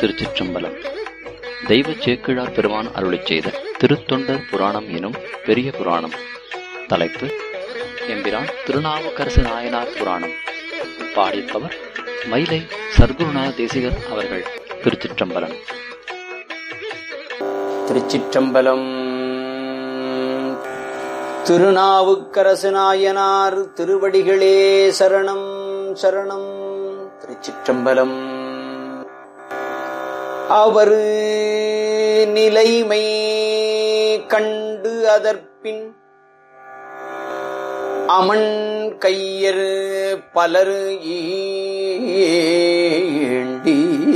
திருச்சிற்றம்பலம் தெய்வ சேக்கிழார் பெருமான் அருளிச் செய்த திருத்தொண்டர் புராணம் எனும் பெரிய புராணம் தலைப்பு எம்பிரான் திருநாவுக்கரசு நாயனார் புராணம் பாடிப்பவர் மயிலை சர்க்குருநாத தேசிகர் அவர்கள் திருச்சிற்றம்பலம் திருச்சிற்றம்பலம் திருநாவுக்கரசு நாயனார் திருவடிகளே சரணம் சரணம் திருச்சிற்றம்பலம் அவர் நிலைமை கண்டு அதற்பின் அமன் கையர் பலர் ஈண்டி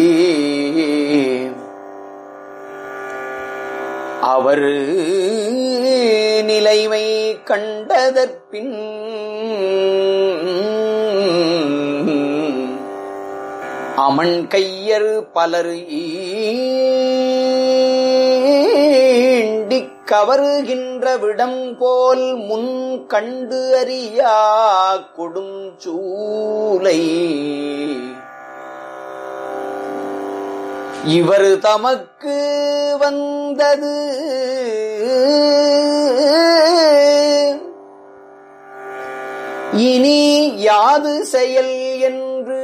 அவர் நிலைமை கண்டதற்பின் அமன் கையர் பலர் ஈண்டிக் கவருகின்ற விடம் போல் முன் கண்டு அறியா கொடும் சூலை இவர் தமக்கு வந்தது இனி யாது செயல் என்று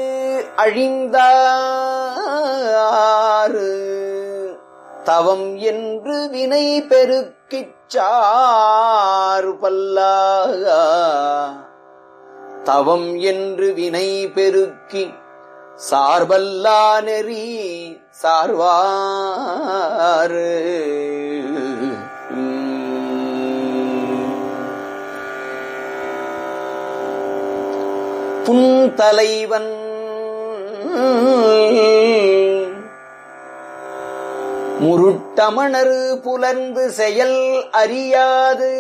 அழிந்தாறு தவம் என்று வினை பெருக்கிச் சார் பல்லா தவம் என்று வினை பெருக்கி சார்பல்லா நெறி சார்வாறு புன்தலைவன் முருட்டமணரு புலர்ந்து செயல் அறியாது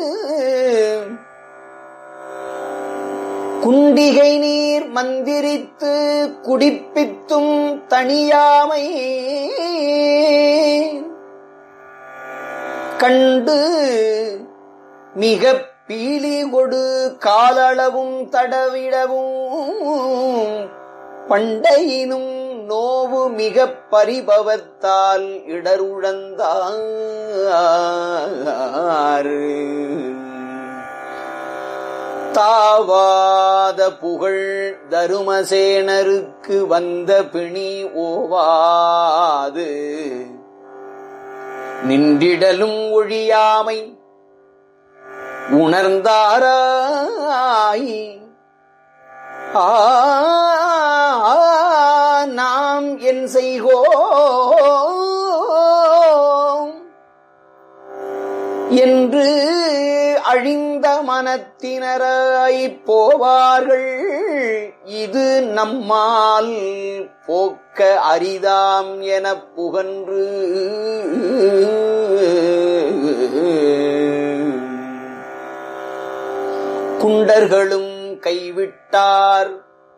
குண்டிகை நீர் மந்திரித்து குடிப்பித்தும் தனியாமை கண்டு மிக பீலி கொடு காலளவும் தடவிடவும் பண்டையினும் நோவு மிக பரிபவத்தால் இடருழந்தாறு தாவாத புகழ் தருமசேனருக்கு வந்த பிணி ஓவாது நின்றிடலும் ஒழியாமை உணர்ந்தாராய் ஆ நாம் என் செய்கோ என்று அழிந்த மனத்தினராய் போவார்கள் இது நம்மால் போக்க அரிதாம் எனப் புகன்று குண்டர்களும் கைவிட்டார்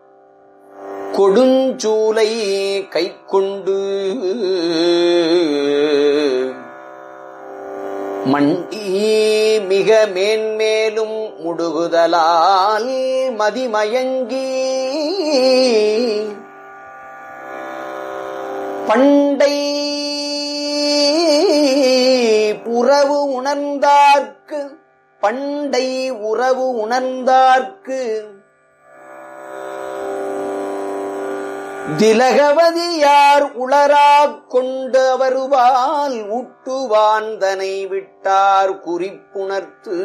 கொடுஞ்சூலை கைக்கொண்டு மண்டி மிக மேன்மேலும் முடுகுதலால் மதிமயங்கி பண்டை உறவு உணர்ந்தார்க்கு பண்டை உறவு உணர்ந்தார்க்கு திலகவதியார் உளராக் கொண்டு வருவால் ஊட்டுவாந்தனை விட்டார் குறிப்புணர்த்து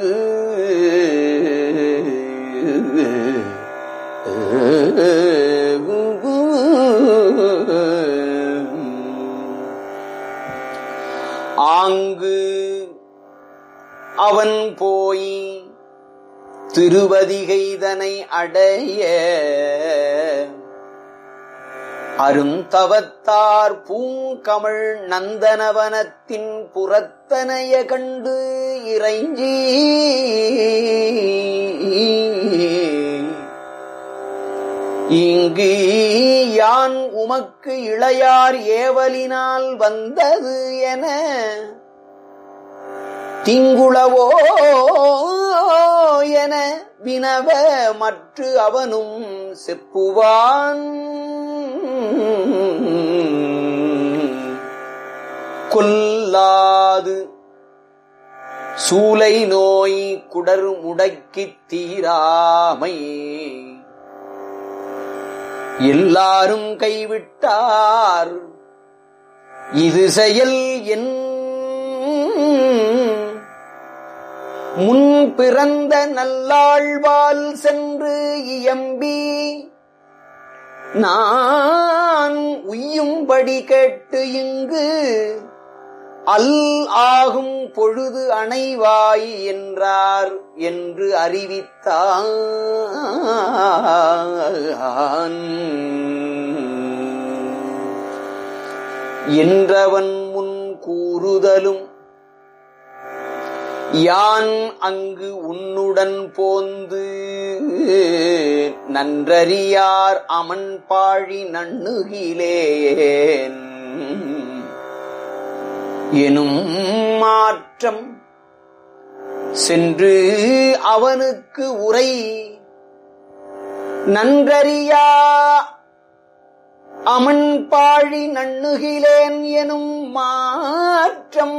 ஆங்கு அவன் போய் திருவதிகைதனை அடைய அருந்தவத்தார் பூங்கமிழ் நந்தனவனத்தின் புறத்தனைய கண்டு இறைஞ்சி இங்கு யான் உமக்கு இளையார் ஏவலினால் வந்தது என திங்குளவோ என வினவ மற்று அவனும் செப்புவான் கொல்லாது சூலை நோய் குடர் முடக்கித் தீராமை எல்லாரும் கைவிட்டார் இது செயல் என் முன் பிறந்த நல்லாழ்வால் சென்று இயம்பி நான் உய்யும்படி கேட்டு இங்கு அல் ஆகும் பொழுது அணைவாய் என்றார் என்று அறிவித்தான் என்றவன் முன் கூறுதலும் யான் அங்கு உன்னுடன் போந்து நன்றறியார் அமன் பாழி நண்ணுகிலேன் எனும் மாற்றம் சென்று அவனுக்கு உரை நன்றறியா அமன் பாழி நண்ணுகிலேன் எனும் மாற்றம்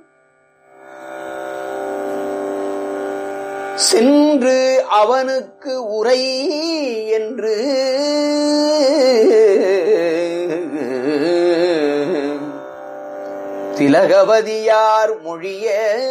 சென்று அவனுக்கு உரை என்று திலகவதியார் மொழிய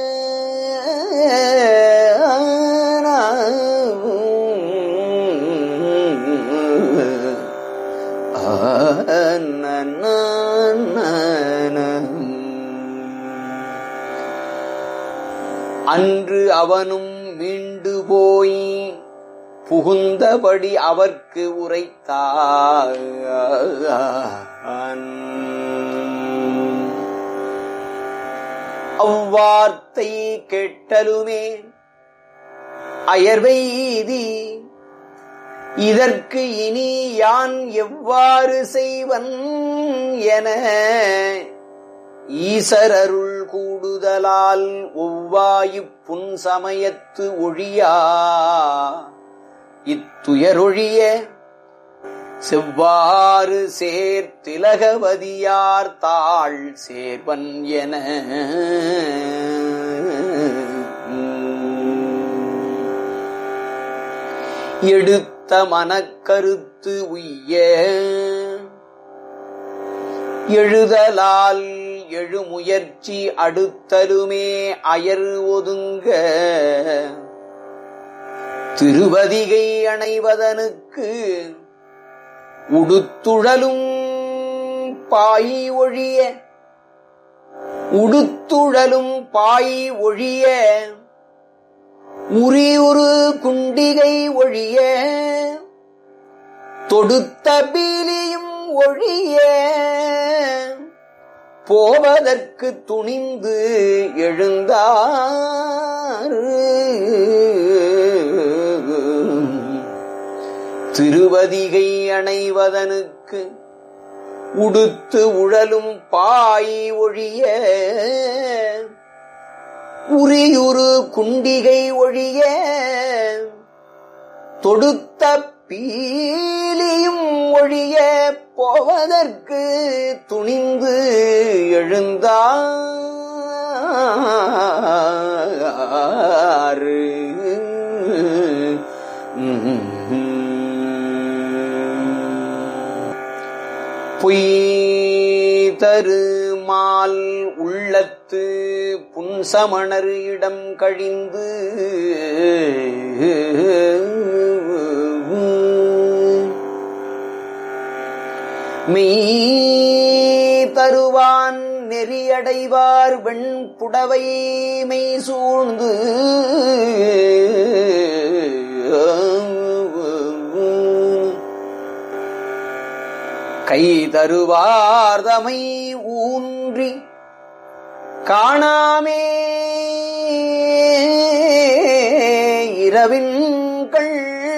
அன்று அவனும் மீண்டு போய் புகுந்தபடி அவர்க்கு உரைத்தார் அவ்வார்த்தை கேட்டலுமே அயர்வெய்தி இதற்கு இனி யான் எவ்வாறு செய்வன் என ஈசரருள் கூடுதலால் ஒவ்வாயுப் புன் சமயத்து ஒழியா இத்துயரொழிய செவ்வாறு சேர்த்திலகவதியார் தாள் சேர்வன் என எடுத்த மனக்கருத்து உய்ய எழுதலால் எழுமுயற்சி அடுத்தலுமே அயர் ஒதுங்க திருவதிகை அணைவதனுக்கு உடுத்துழலும் பாய் ஒழிய உடுத்துழலும் பாய் ஒழிய உரியுறு குண்டிகை ஒழிய தொடுத்த பீலியும் ஒழிய போவதற்கு துணிந்து எழுந்தார் திருவதிகை அணைவதனுக்கு உடுத்து உழலும் பாய் ஒழிய உரியுறு குண்டிகை ஒழிய தொடுத்த பீலியும் ஒழிய போவதற்கு துணிந்து எழுந்தாரு பொய் தரு மால் உள்ளத்து புன்சமணர் இடம் கழிந்து மெய் தருவான் நெறியடைவார் வெண் புடவை மெய் சூழ்ந்து கை தருவார்தமை ஊன்றி காணாமே இரவின்கள்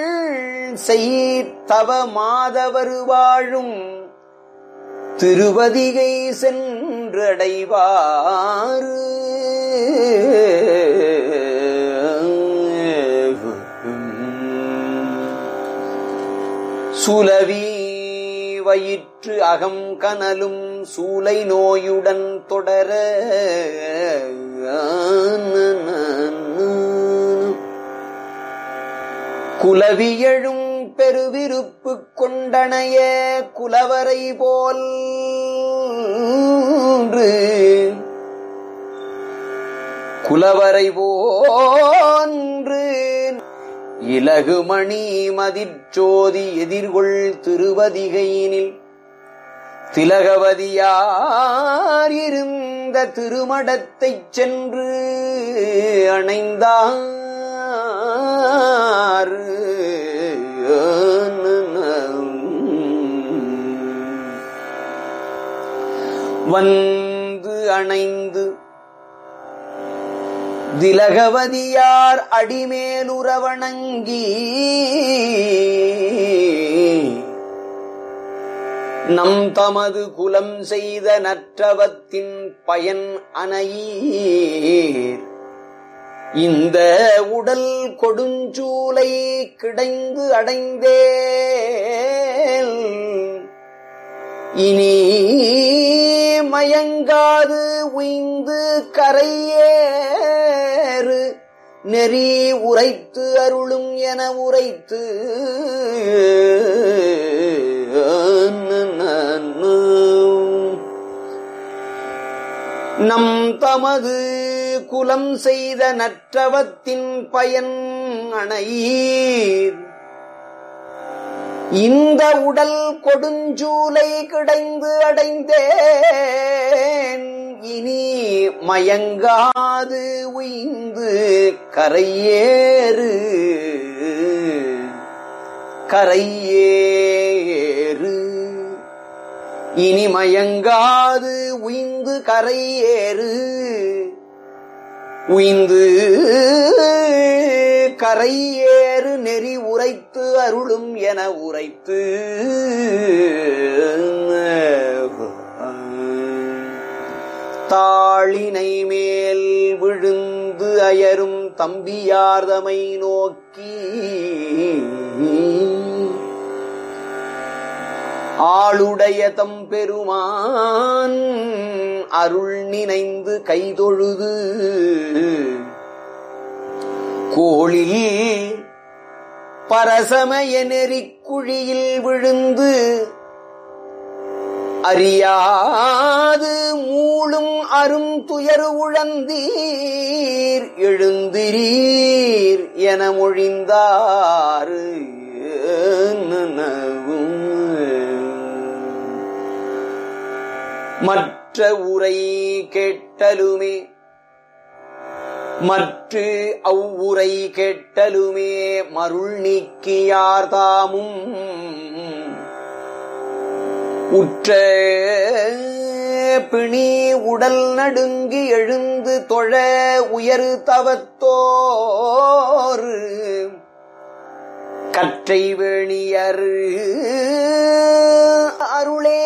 செய்தவ மாதவர் வாழும் திருவதிகை சென்றடைவாறு சுலவி வயிற்று அகம் கனலும் சூலை நோயுடன் தொடர குலவியழும் பெருவிருப்பு கொண்டனைய குலவரை போல் குலவரை போன்று இலகுமணி மதிச்சோதி எதிர்கொள் திருவதிகையினில் திலகவதியார் இருந்த திருமடத்தைச் சென்று அணைந்தார் வந்து அணைந்து திலகவதியார் அடிமேலுறவணங்கி நம் தமது குலம் செய்த நற்றவத்தின் பயன் அணையீர் இந்த உடல் கொடுஞ்சூலை கிடைந்து அடைந்தேன் இனி மயங்காது உய்ந்து கரையேறு நெறி உரைத்து அருளும் என உரைத்து நம் தமது குலம் செய்த நற்றவத்தின் பயன் அணையீர் இந்த உடல் கொடுஞ்சூலை கிடைந்து அடைந்தேன் இனி மயங்காது உய்ந்து கரையேறு கரையேறு இனி மயங்காது உய்ந்து கரையேறு உய்ந்து கரையேறு நெறி உரைத்து அருளும் என உரைத்து தாளினை மேல் விழுந்து அயரும் தம்பியார்தமை நோக்கி ஆளுடைய தம்பெருமான் அருள் நினைந்து கைதொழுது கோளில் பரசமய நெறிக்குழியில் விழுந்து அறியாது மூளும் அரும் துயரு உழந்தீர் எழுந்திரீர் என மொழிந்தார் மற்ற உரை கேட்டலுமே மற்ற அவ்வுரை கேட்டலுமே மருள் நீக்கியார் தாமும் உற்ற பிணி உடல் நடுங்கி எழுந்து தொழ உயரு தவத்தோர் கற்றை வேணியர் அருளே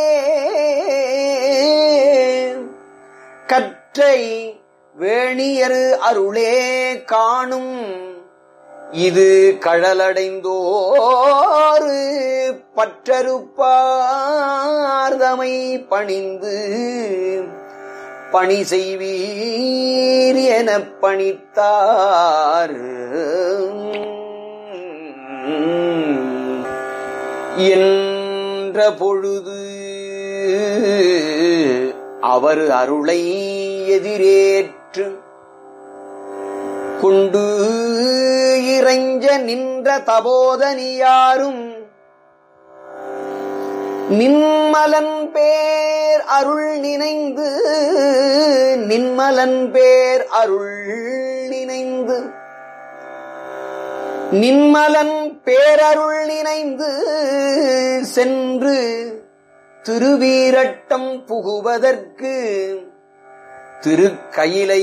கற்றை வேணியர் அருளே காணும் இது கழலடைந்தோரு பற்றறுப்பார்தமை பணிந்து பணி செய்வீர் எனப் பணித்தார் என்ற பொழுது அவர் அருளை எதிரேற்று கொண்டு இறைஞ்ச நின்ற தபோதனியாரும் நின்மலன் பேர் அருள் நினைந்து நின்மலன் பேர் அருள் நினைந்து நின்மலன் பேரருள் நினைந்து சென்று திருவீரட்டம் புகுவதற்கு திருக்கயிலை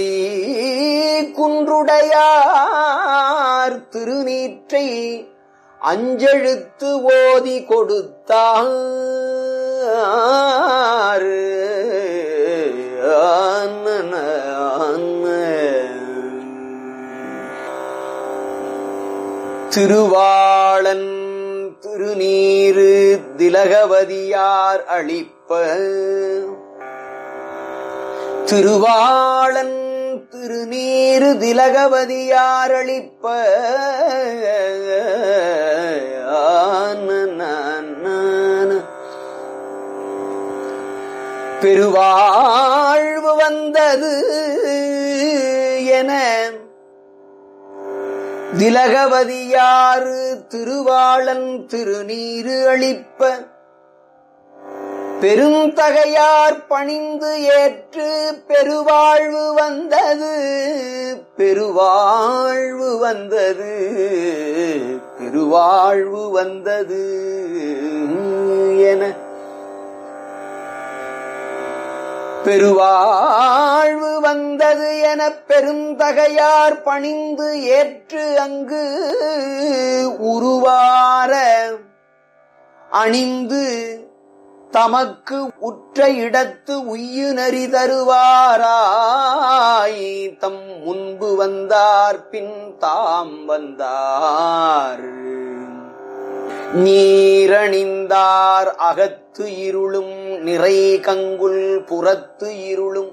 குன்றுடையார் திருநீற்றை அஞ்செழுத்து ஓதி கொடுத்தார் ஆனன, ஆன. திருவாளன் திருநீரு திலகவதியார் அளிப்ப திருவாளன் திருநீரு திலகவதியாரளிப்ப பெருவாழ்வு வந்தது என திலகவதியாறு திருவாளன் திருநீரு அளிப்ப பெருந்தகையார் பணிந்து ஏற்று பெருவாழ்வு வந்தது பெருவாழ்வு வந்தது பெருவாழ்வு வந்தது என பெருவாழ்வு வந்தது என பெருந்தகையார் பணிந்து ஏற்று அங்கு உருவார அணிந்து தமக்கு உற்ற இடத்து உய்யு நெறி தருவாராய் தம் முன்பு வந்தார் பின் தாம் வந்தார் நீரணிந்தார் அகத்து இருளும் நிறை கங்குல் புறத்து இருளும்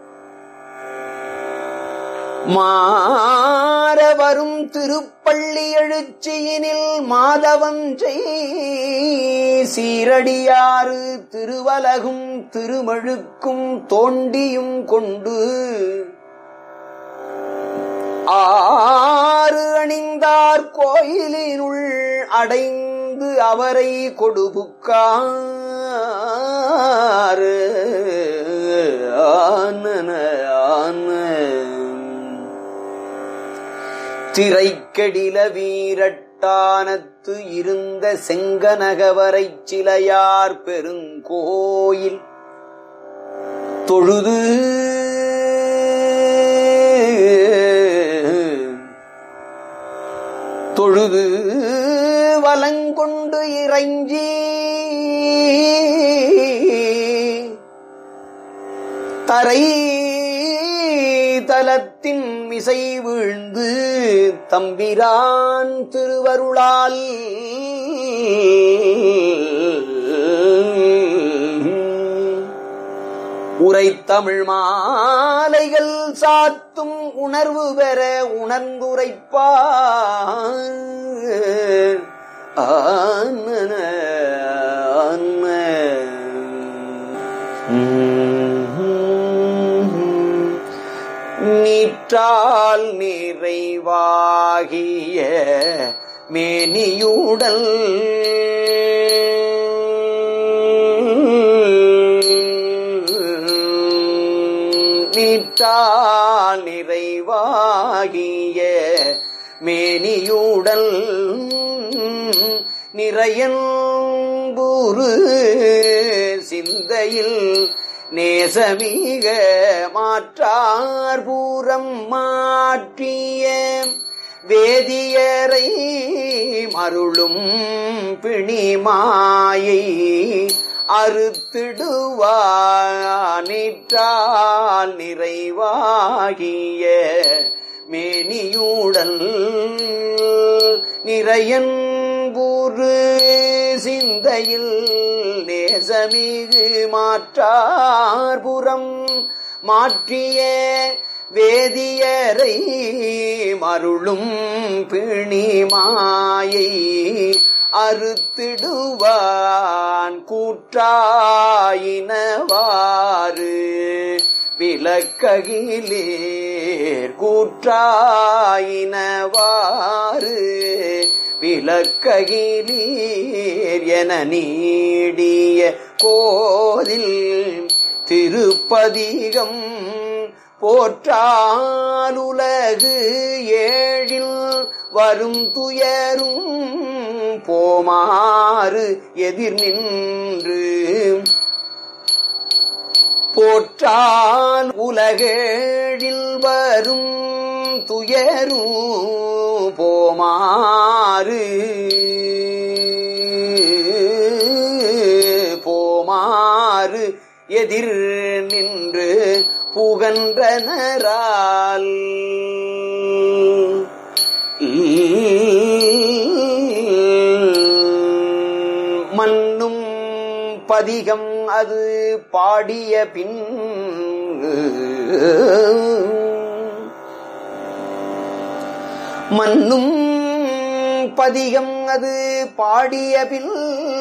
மாற வரும் திருப்பள்ளி எழுச்சியினில் மாதவஞ்சை சீரடியாறு திருவலகும் திருமழுக்கும் தோண்டியும் கொண்டு ஆறு அணிந்தார் கோயிலினுள் அடைந்து அவரை கொடுபுக்காறு ஆனன ஆன திரைக்கெடில வீரட்டானத்து இருந்த செங்கனகவரைச் சிலையார் பெருங்கோயில் தொழுது தொழுது வலங்கொண்டு இறைஞ்சி தரை தலத்தின் மிசை வீழ்ந்து தம்பிரான் திருவருளால் உரைத்தமிழ் மாலைகள் சாத்தும் உணர்வு பெற உணர்ந்துரைப்பார் ஆன ஆன நீற்றால் நிறைவாகிய மேனியுடல் நீற்றால் நிறைவாகிய மேனியுடல் நிறையன்புரு சிந்தையில் நேசமிக மாற்றார் பூரம் மாற்றிய வேதியரை மருளும் பிணிமாயை அறுத்திடுவானிற்றால் நிறைவாகிய மேனியுடல் நிறையன்புரு சிந்தையில் நேசமிகு மாற்றார் புறம் மாற்றிய வேதியரை மருளும் பிணிமாயை அறுத்திடுவான் கூற்றாயினவாறு விளக்ககிலேர் கூற்றாயினவாறு விளக்ககிலீர் என நீடிய கோதில் திருப்பதிகம் போற்றாலுலகு ஏழில் வரும் துயரும் போமாறு எதிர் நின்று போற்றால் உலகேழில் வரும் துயரும் போமாறு போமாறு எதிர் நின்று புகன்றனரால் மண்ணும் பதிகம் அது பாடிய பின் மன்னும் பதிகம் அது பாடிய பின்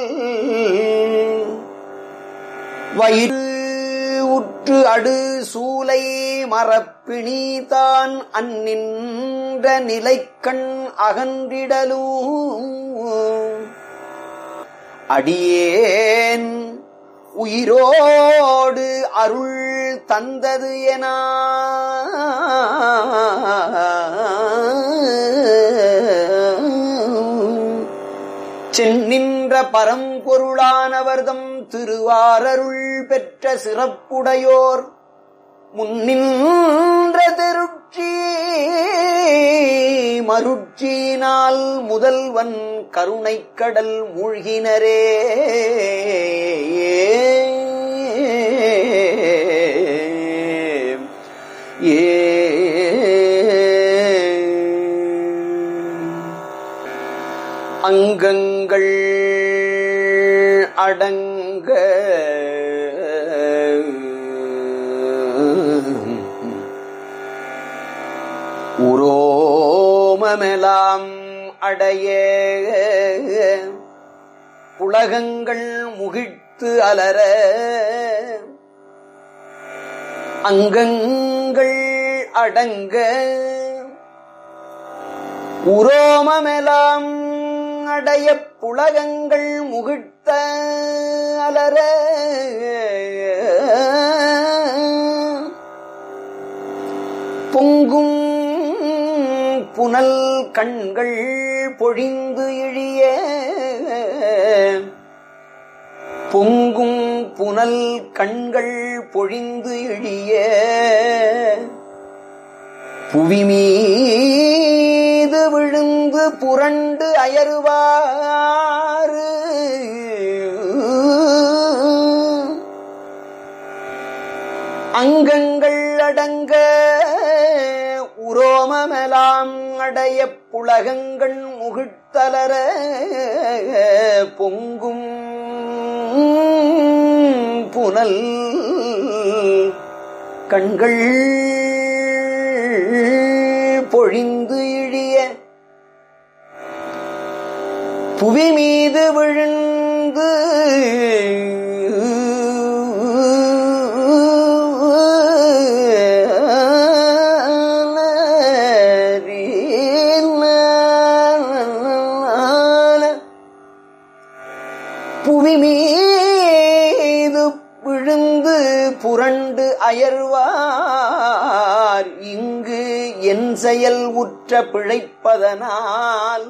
வயிறு உற்று அடு சூலை மரப்பிணி தான் அந்நின்ற நிலைக்கண் அகன்றிடலும் அடியேன் உயிரோடு அருள் தந்தது என சென்னின்ற பரம்பொருளானவர்தம் திருவாரருள் பெற்ற சிறப்புடையோர் முன்னின்ற திருச்சி மருட்சியினால் முதல்வன் கருணைக்கடல் மூழ்கினரே அங்கங்கள் அடங்க உரோமமெலாம் அடைய உலகங்கள் முகிழ்த்து அலர அங்கங்கள் அடங்க உரோமமெலாம் அடைய புலகங்கள் முகிழ்த்த அலர பொங்கும் புனல் கண்கள் பொழிந்து இழிய பொங்கும் புனல் கண்கள் பொழிந்து இழிய புவி மீது விழுந்து புரண்டு அயருவாறு அங்கங்கள் அடங்க உரோமமெலாம் அடைய புலகங்கள் முகிழ்த்தலர பொங்கும் புனல் கண்கள் பொழிந்து இழிய புவி மீது விழுந்து புவி மீது விழுந்து புரண்டு அயர்வார் இங்கு என் செயல் உற்ற பிழைப்பதனால்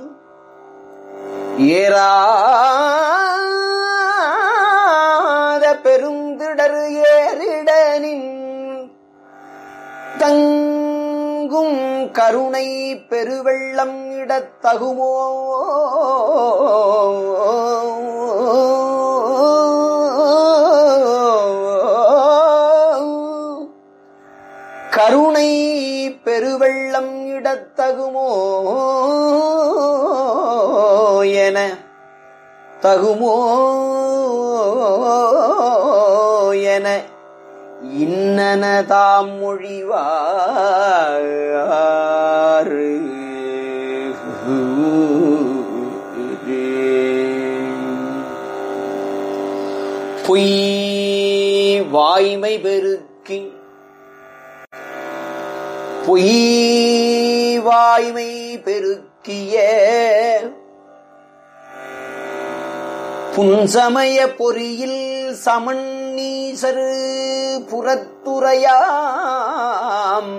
ஏறாத பெருந்திடரு ஏறிடனின் தங்கும் கருணை பெருவெள்ளம் இடத்தகுமோ கருணை பெருவெள்ளம் இடத்தகுமோ என தகுமோ என இன்னன தாம் மொழிவார் பொய் வாய்மை பெருக்கி பொய் வாய்மை பெருக்கிய புன்சமய பொறியில் சமன் நீசரு புறத்துறையாம்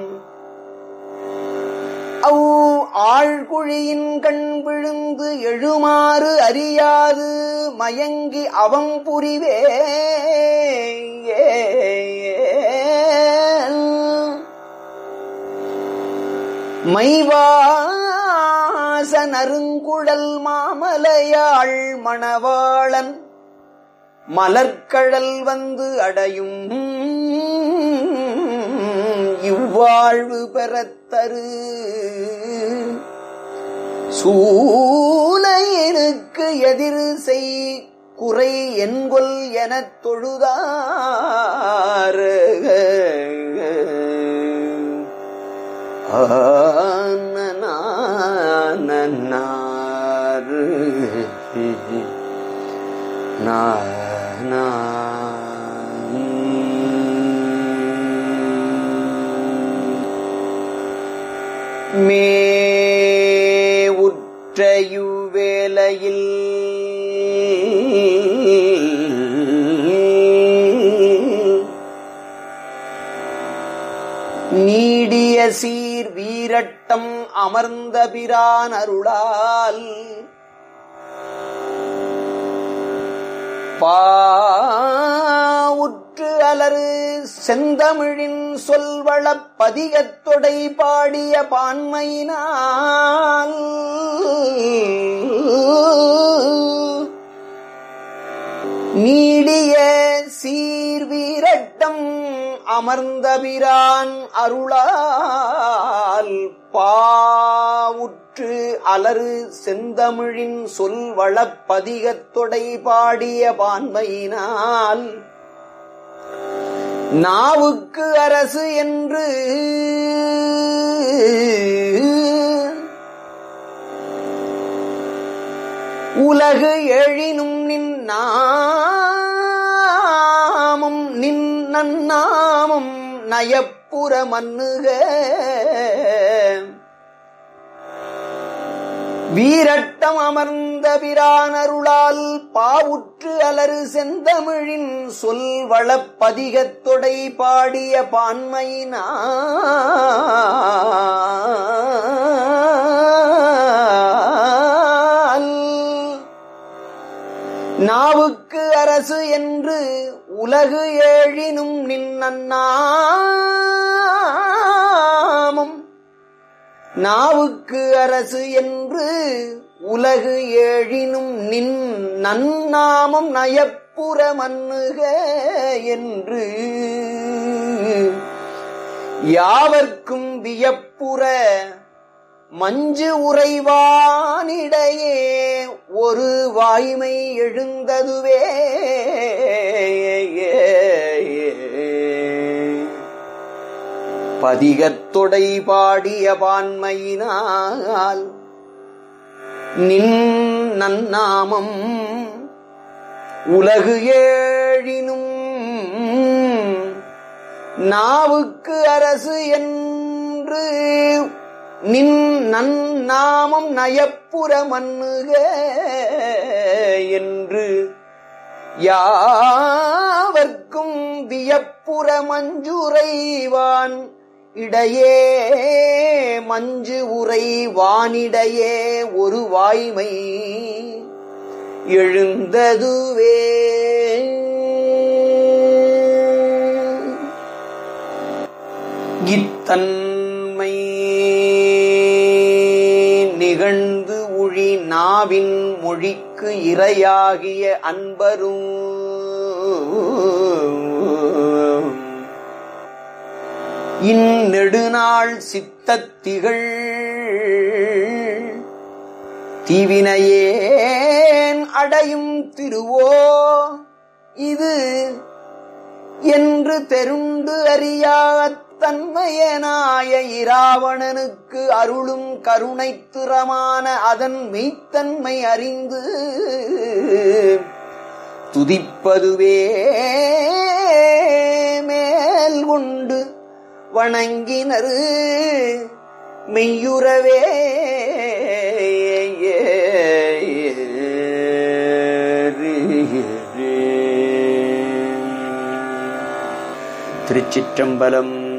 அவ் ஆழ்குழியின் கண் விழுந்து எழுமாறு அறியாது மயங்கி அவம் புரிவே மைவாச நறுங்குழல் மாமலையாள் மணவாளன் மலர்கழல் வந்து அடையும் இவ்வாழ்வு பெறத்தரு சூலையினுக்கு எதிர் செய் குறை என்கொல் எனத் தொழுதாறு ஆனனானனாரு. நா, நா, மே உற்றையுவேலையில் நீடிய சீர் வீரட்டம் அமர்ந்த பிரான் அருளால் பாவுற்று அலறு செந்தமிழின் சொல்வளப் பதிகத்தொடை பாடிய பான்மையினால் நீடிய சீர்வீரட்டம் அமர்ந்த பிரான் அருளால் பாவுற்று அலறு செந்தமிழின் சொல்வளப் பதிகத்தொடை பாடிய பான்மையினால் நாவுக்கு அரசு என்று உலகு எழினும் நின் நாமம் நின் நன்னாமம் நயப்புற மன்னுக வீரட்டம் அமர்ந்த பிரானருளால் பாவுற்று அலறு செந்தமிழின் சொல் வளப்பதிகத்தொடை பாடிய பான்மையினால் நாவுக்கு அரசு என்று உலகு ஏழினும் நின்னாமம் நாவுக்கு அரசு என்று உலகு ஏழினும் நின் நன்னாமம் நயப்புற மன்னுக என்று யாவர்க்கும் வியப்புற மஞ்சு உறைவானிடையே ஒரு வாய்மை எழுந்ததுவே பதிகத்தொடை பாடிய பான்மையினால் நின் நன்னாமம் உலகு ஏழினும் நாவுக்கு அரசு என்று நின் நன்னாமம் நயப்புற மன்னுக என்று யாவர்க்கும் வியப்புற மஞ்சுரைவான் இடையே மஞ்சு உரை வானிடையே ஒரு வாய்மை எழுந்ததுவே இத்தன்மை நிகழ்ந்து உழி நாவின் மொழிக்கு இரையாகிய அன்பரும் இந்நெடுநாள் சித்தத்திகள் தீவினையேன் அடையும் திருவோ இது என்று தெருண்டு அறியாத் தன்மையனாய இராவணனுக்கு அருளும் கருணைத்திறமான அதன் மெய்த்தன்மை அறிந்து துதிப்பதுவே மேல் கொண்டு வணங்கினரு மெய்யுறவே திருச்சிற்றம்பலம்